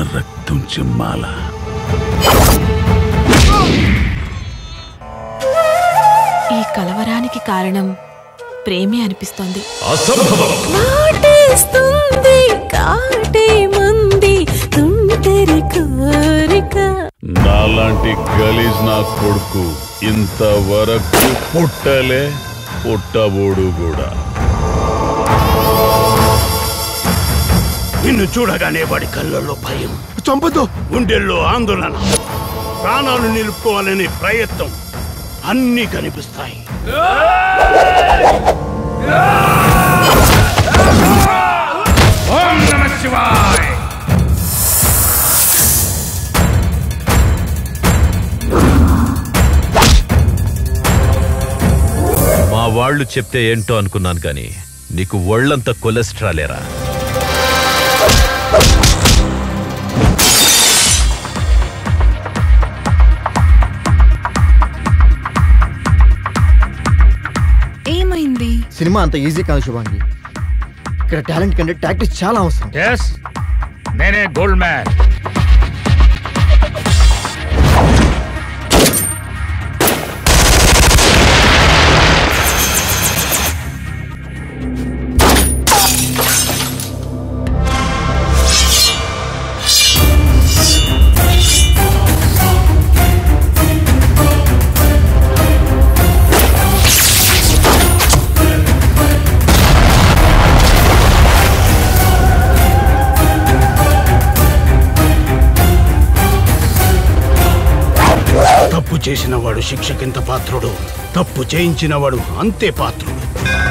రక్తం చిమ్మాల ఈ కలవరానికి కారణం ప్రేమే అనిపిస్తోంది అసంభవం కాటేస్తుంది కాటే మంది తుంటరి కోరిక నాలాంటి గలీజ్ నా కొడుకు ఇంతవరకు పుట్టలే పుట్టబోడు కూడా నిన్ను చూడగానే వాడి కళ్ళల్లో భయం చంపదు గుండెల్లో ఆందోళన ప్రాణాలు నిలుపుకోవాలనే ప్రయత్నం అన్నీ కనిపిస్తాయి మా వాళ్ళు చెప్తే ఏంటో అనుకున్నాను కానీ నీకు ఒళ్ళంత కొలెస్ట్రాలేరా ఏమైంది సినిమా అంత ఈజీ కాదు శుభాంగి ఇక్కడ టాలెంట్ కంటే టాక్టిక్స్ చాలా అవసరం ఎస్ నేనే గోల్డ్ మ్యాన్ తప్పు చేసిన వాడు శిక్షకింత పాత్రుడు తప్పు చేయించిన వాడు అంతే పాత్రుడు